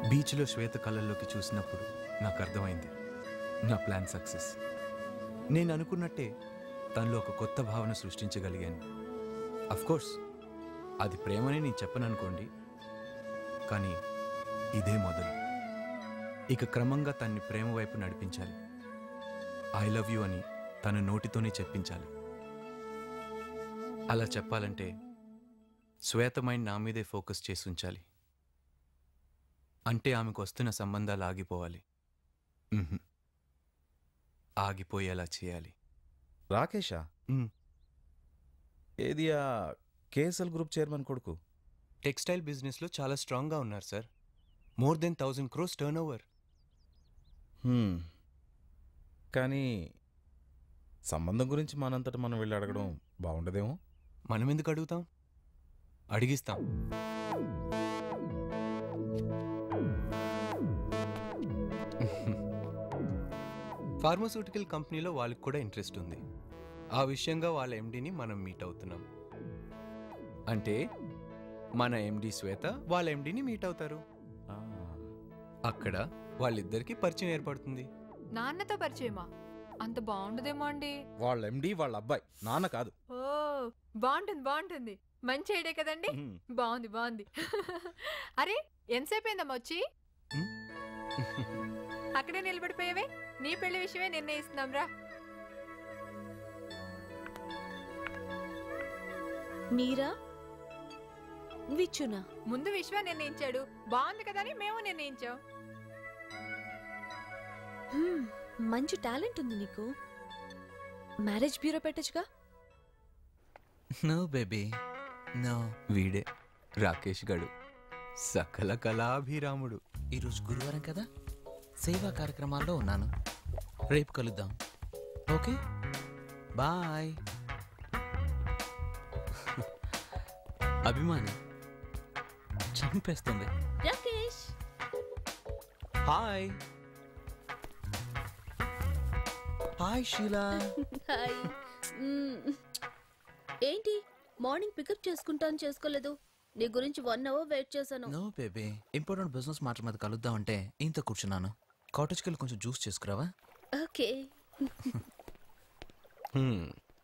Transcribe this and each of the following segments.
బీచ్లో శ్వేత కళ్ళల్లోకి చూసినప్పుడు నాకు అర్థమైంది నా ప్లాన్ సక్సెస్ నేను అనుకున్నట్టే తనలో ఒక కొత్త భావన సృష్టించగలిగాను కోర్స్ అది ప్రేమని నేను చెప్పననుకోండి కానీ ఇదే మొదలు ఇక క్రమంగా తన్ని ప్రేమ వైపు నడిపించాలి ఐ లవ్ యూ అని తన నోటితోనే చెప్పించాలి అలా చెప్పాలంటే శ్వేత మైండ్ నా మీదే ఫోకస్ చేసి ఉంచాలి అంటే ఆమెకు వస్తున్న సంబంధాలు ఆగిపోవాలి మ్హూ. ఆగిపోయేలా చేయాలి రాకేషా మ్. ఏది ఆ కేఎస్ఎల్ గ్రూప్ చైర్మన్ కొడుకు టెక్స్టైల్ బిజినెస్లో చాలా స్ట్రాంగ్గా ఉన్నారు sir more then thousand crores turnover హ్మ్. కానీ సంబంధం గురించి మనంతట మనం వెళ్ళి అడగడం బాగుండదేమో మనం ఎందుకు అడుగుతాం అడిగిస్తాం ఫార్మస్యూటికల్ కంపెనీలో వాళ్ళకి కూడా ఇంట్రెస్ట్ ఉంది ఆ విషయంగా వాళ్ళ ఎండీని మనం మీట్ అవుతున్నాం అంటే మన ఎండి శ్వేత వాళ్ళ ఎండీని మీట్ అవుతారు ఆ, అక్కడ వాళ్ళిద్దరికీ పరిచయం ఏర్పడుతుంది నాన్నతో పరిచయమా అంత బాగుండదేమో అండి వాళ్ళ ఎండి వాళ్ళ అబ్బాయి నాన్న కాదు ఓ బాగుంటుంది బాగుంటుంది మంచి ఐడియా కదండి హ్మ్. బాగుంది బాగుంది అరే ఎంతసేపు అయిందమ్మా వచ్చి ఉమ్. అక్కడే నిలబడిపోయావే నీ పెళ్లి విషయమే నిర్ణయిస్తున్నాం రా మీరా విచ్చునా ముందు విశ్వ నిర్ణయించాడు బాగుంది కదా అని మేము నిర్ణయించాం హ్మ్, మంచి టాలెంట్ ఉంది నీకు మ్యారేజ్ బ్యూరో పెట్టచ్చుగా నో బేబీ నో వీడే రాకేష్ గడు సకల కళాభిరాముడు ఈరోజు గురువారం కదా సేవా కార్యక్రమాల్లో ఉన్నాను రేపు కలుద్దాం ఓకే బాయ్ అభిమాని చంపేస్తుంది Rakesh hi hi Sheela hi మ్మ్. ఏంటి మార్నింగ్ పికప్ చేసుకుంటాను చేసుకోలేదు నీ గురించి వన్ అవర్ వెయిట్ చేశాను no baby important business matter మీద కలుద్దాం అంటే ఇంత కూర్చున్నాను కాటేజ్కి వెళ్ళి కొంచెం జ్యూస్ చేసుకురావా ఓకే హ్మ్.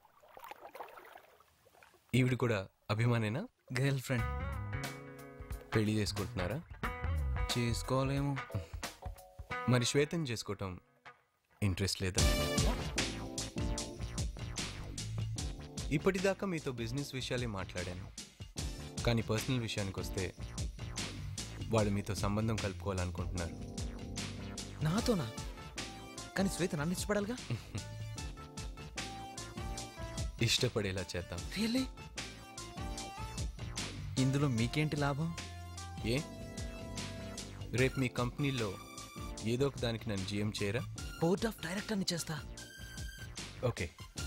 ఈవిడ కూడా అభిమానేనా గర్ల్ ఫ్రెండ్ పెళ్లి చేసుకుంటున్నారా చేసుకోలేము మరి శ్వేతని చేసుకోవటం ఇంట్రెస్ట్ లేదా ఇప్పటిదాకా మీతో బిజినెస్ విషయాలే మాట్లాడాను కానీ పర్సనల్ విషయానికి వస్తే వాళ్ళు మీతో సంబంధం కలుపుకోవాలనుకుంటున్నారు నాతోనా కానీ శ్వేత నన్ను ఇష్టపడాలిగా ఇష్టపడేలా చేద్దాం రియల్లీ ఇందులో మీకేంటి లాభం ఏ రేపు మీ కంపెనీలో ఏదో ఒక దానికి నన్ను జిఎం చేయరా బోర్డ్ ఆఫ్ డైరెక్టర్ని చేస్తా ఓకే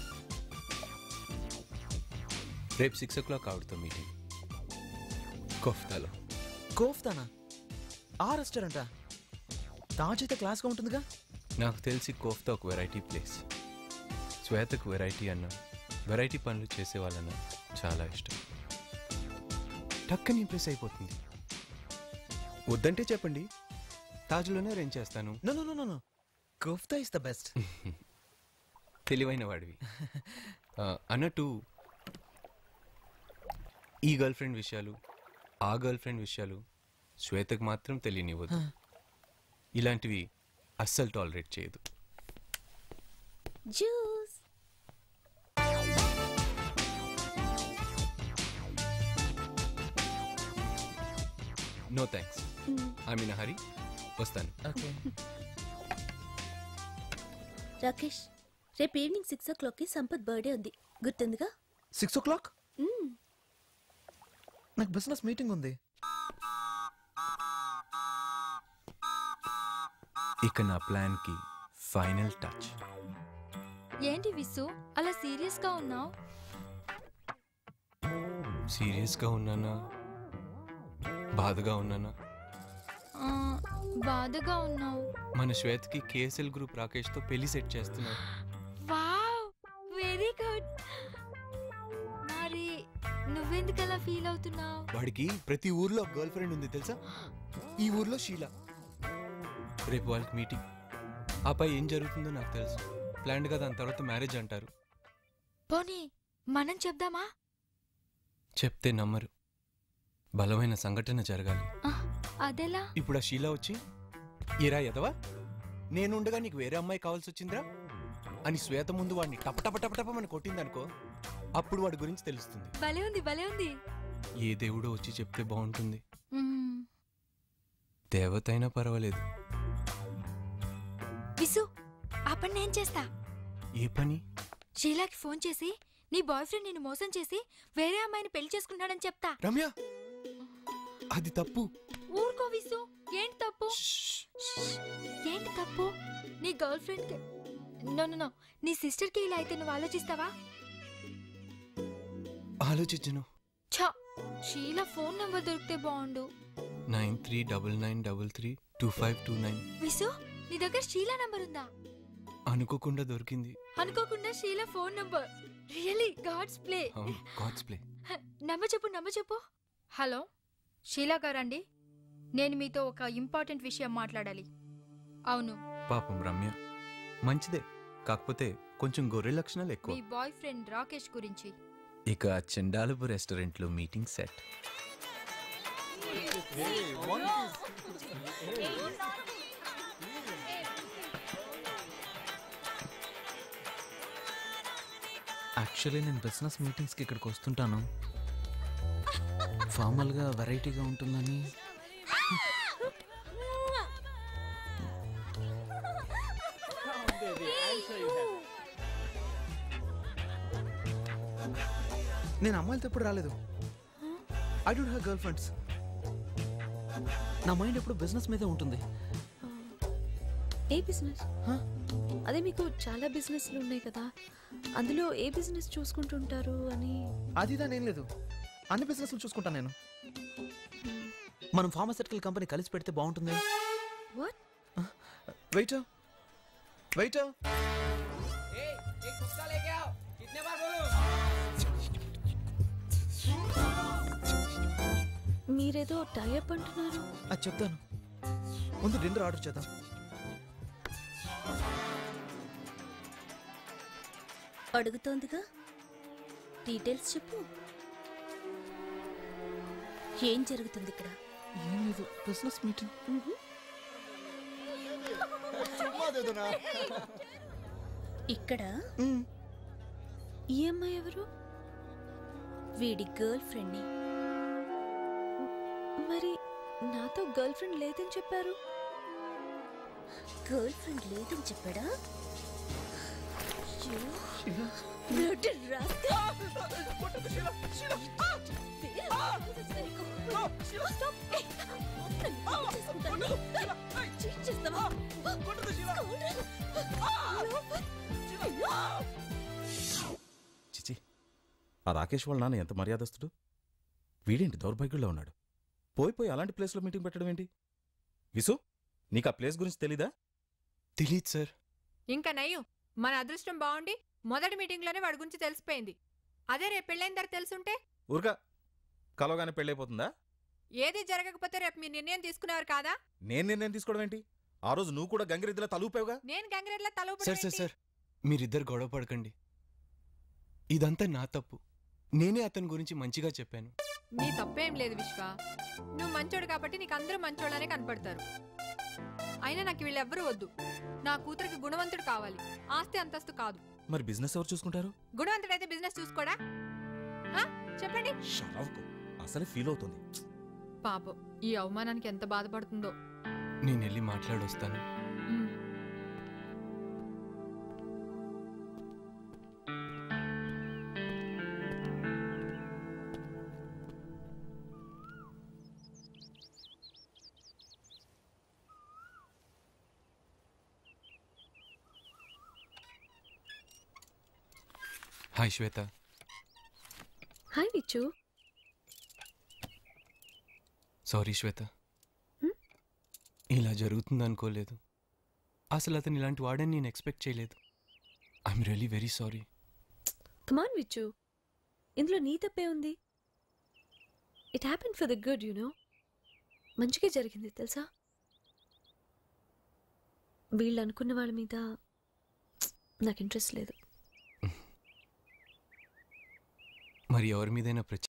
రేపు సిక్స్ ఓ క్లాక్ ఆవిడతో మీటింగ్ కోఫ్తాలో కోఫ్తానా ఆ రెస్టారెంటా తాజ్ అయితే క్లాస్గా ఉంటుందిగా నాకు తెలిసి కోఫ్తా ఒక వెరైటీ ప్లేస్ శ్వేతకు వెరైటీ అన్న వెరైటీ పనులు చేసే వాళ్ళన్న చాలా ఇష్టం టక్కని ఇంప్రెస్ అయిపోతుంది వద్దంటే చెప్పండి తాజ్లోనే అరేంజ్ చేస్తాను no no no no Kofta is the best తెలివైన వాడివి ఆ, అన్నట్టు ఈ గర్ల్ ఫ్రెండ్ విషయాలు ఆ గర్ల్ ఫ్రెండ్ విషయాలు శ్వేతకు మాత్రం తెలియనివ్వదు ఇలాంటివి అస్సలు టాలరేట్ చేయదు juice no thanks I mean Hari వస్తాను ఓకే రాకేష్ రేపు ఈవినింగ్ సిక్స్ ఓ క్లాక్కి సంపత్ బర్త్డే ఉంది గుర్తుందిగా సిక్స్ ఓ క్లాక్ నాకు బిజినెస్ మీటింగ్ ఉంది ఇక నా ప్లాన్కి ఫైనల్ టచ్ ఏంటి విస్సు అలా సీరియస్ గా ఉన్నావు సీరియస్గా ఉన్నానా బాధగా ఉన్నానా బాధగా ఉన్నావు మన శ్వేతకి కేఎస్ఎల్ గ్రూప్ రాకేష్తో పెళ్లి సెట్ చేస్తున్నారు వావ్ వెరీ గుడ్ మరి నువ్వెందుకు అలా ఫీల్ అవుతున్నావు వాడికి ప్రతి ఊర్లో గర్ల్ ఫ్రెండ్ ఉంది తెలుసా ఈ ఊర్లో షీలా రేపు వాళ్ళకి మీటింగ్ ఆపై ఏం జరుగుతుందో నాకు తెలుసు ప్లాన్డ్గా దాని తర్వాత మ్యారేజ్ అంటారు పోనీ మనం చెప్దామా చెప్తే నమ్మరు బలమైన సంఘటన జరగాలి అదెలా ఇప్పుడు ఆ షీలా వచ్చి ఏరా ఎదవా నేనుండగా నీకు వేరే అమ్మాయి కావాల్సి వచ్చిందిరా అని శ్వేత ముందు వాడిని టప టప టప టపమని కొట్టిందనుకో అప్పుడు వాడి గురించి తెలుస్తుంది భలే ఉంది భలే ఉంది ఏ దేవుడో వచ్చి చెప్తే బాగుంటుంది మ్మ్. దేవత అయినా పర్వాలేదు విసు ఆ పని నేను చేస్తా ఏ పని షీలాకి ఫోన్ చేసి నీ బాయ్ ఫ్రెండ్ నిన్ను మోసం చేసి వేరే అమ్మాయిని పెళ్లి చేసుకుంటాడని చెప్తా రమ్య అది తప్పు ఊరుకో విసు ఏంటి తప్పు షష్. ఏంటి తప్పు నీ గర్ల్ ఫ్రెండ్ కి నో నో నో నీ సిస్టర్ కి ఇలా అయితే నువ్వు ఆలోచిస్తావా ఆలోచించను ఛ షీలా ఫోన్ నెంబర్ దొరికితే బాగుండు nine three double nine double three two five two nine Visu నీ దగ్గర షీలా నంబర్ ఉందా అనుకోకుండా దొరికింది అనుకోకుండా Sheela phone number really God's play అవును గాడ్స్ ప్లే నంబర్ చెప్పు నంబర్ చెప్పు హలో షీలా గారండి నేను మీతో ఒక ఇంపార్టెంట్ విషయం మాట్లాడాలి అవును పాపం రమ్య మంచిదే కాకపోతే కొంచెం గొర్రె లక్షణాలు ఎక్కువ మీ బాయ్ ఫ్రెండ్ రాకేష్ గురించి ఇక చెండాలపు రెస్టారెంట్లో మీటింగ్ సెట్ యాక్చువల్లీ నేను బిజినెస్ మీటింగ్స్కి ఇక్కడికి వస్తుంటాను ఫార్మల్గా వెరైటీగా ఉంటుందని నేను అమ్మాయిలతో ఎప్పుడు రాలేదు I don't have girlfriends నా మైండ్ ఎప్పుడు బిజినెస్ మీదే ఉంటుంది ఏ బిజినెస్ అదే మీకు చాలా బిజినెస్లు ఉన్నాయి కదా అందులో ఏ బిజినెస్ చూసుకుంటుంటారు అని అది దాని ఏం లేదు అన్ని బిజినెస్లు చూసుకుంటాను నేను మనం ఫార్మాసిటికల్ కంపెనీ కలిసి పెడితే బాగుంటుంది వాట్ వెయిటర్ వెయిటర్ మీరేదో టైప్ అంటున్నారు అది చెప్తాను ముందు డిన్నర్ ఆర్డర్ చేద్దాం అడుగుతోందిగా డీటెయిల్స్ చెప్పు ఏం జరుగుతుంది ఇక్కడ ఏం లేదు బిజినెస్ మీటింగ్ ఇక్కడ ఈ అమ్మాయి ఎవరు వీడి గర్ల్ ఫ్రెండ్ని మరి నాతో గర్ల్ ఫ్రెండ్ లేదని చెప్పారు గర్ల్ ఫ్రెండ్ లేదని చెప్పాడా అయ్యో. Bloody rascal. Stop. Hey, నన్ను చేసుకుంటాను. Cheat చేస్తావా? చిచి ఆ రాకేష్ వాళ్ళ నాన్న ఎంత మర్యాదస్తుడు వీడేంటి దౌర్భాగ్యుల్లో ఉన్నాడు పోయి పోయి అలాంటి ప్లేస్లో మీటింగ్ పెట్టడం ఏంటి విసు నీకు ఆ ప్లేస్ గురించి తెలీదా తెలియదు సార్ ఇంకా నయ్యం మన అదృష్టం బాగుండి మొదటి మీటింగ్లోనే వాడి గురించి తెలిసిపోయింది అదే రేపు పెళ్ళైన తర్వాత తెలుసుంటే ఊరుగా కలవగానే పెళ్ళైపోతుందా ఏది జరగకపోతే రేపు మీ నిర్ణయం తీసుకునేవారు కాదా నేను నిర్ణయం తీసుకోవడం ఏంటి ఆ రోజు నువ్వు కూడా గంగిరెద్దులా తలూపావుగా నేను గంగిరెడ్ల తల సార్ సార్ సార్ మీరిద్దరు గొడవ పడకండి ఇదంతా నా తప్పు నేనే అతని గురించి మంచిగా చెప్పాను నీ తప్పేం లేదు విశ్వ నువ్వు మంచోడు కాబట్టి నీకు అందరూ మంచోళ్ళనే కనపడతారు అయినా నాకు వీళ్ళెవ్వరూ వద్దు నా కూతురికి గుణవంతుడు కావాలి ఆస్తి అంతస్తు కాదు మరి బిజినెస్ ఎవరు చూసుకుంటారు గుణవంతుడైతే బిజినెస్ చూసుకోడా ఆ? చెప్పండి షరావుకు అసలే ఫీల్ అవుతుంది పాపం ఈ అవమానానికి ఎంత బాధపడుతుందో నేను వెళ్ళి మాట్లాడొస్తాను ఉమ్. Hi Shweta hi Vichu sorry Shweta హ్మ్? ఇలా జరుగుతుంది అనుకోలేదు అసలు అతను ఇలాంటి వాడని నేను ఎక్స్పెక్ట్ చేయలేదు I'm really very sorry come on Vichu ఇందులో నీ తప్పే ఉంది it happen for the good you know మంచిగా జరిగింది తెలుసా వీళ్ళు అనుకున్న వాళ్ళ మీద నాకు ఇంట్రెస్ట్ లేదు మరి ఎవరి మీదైనా ప్రత్యేక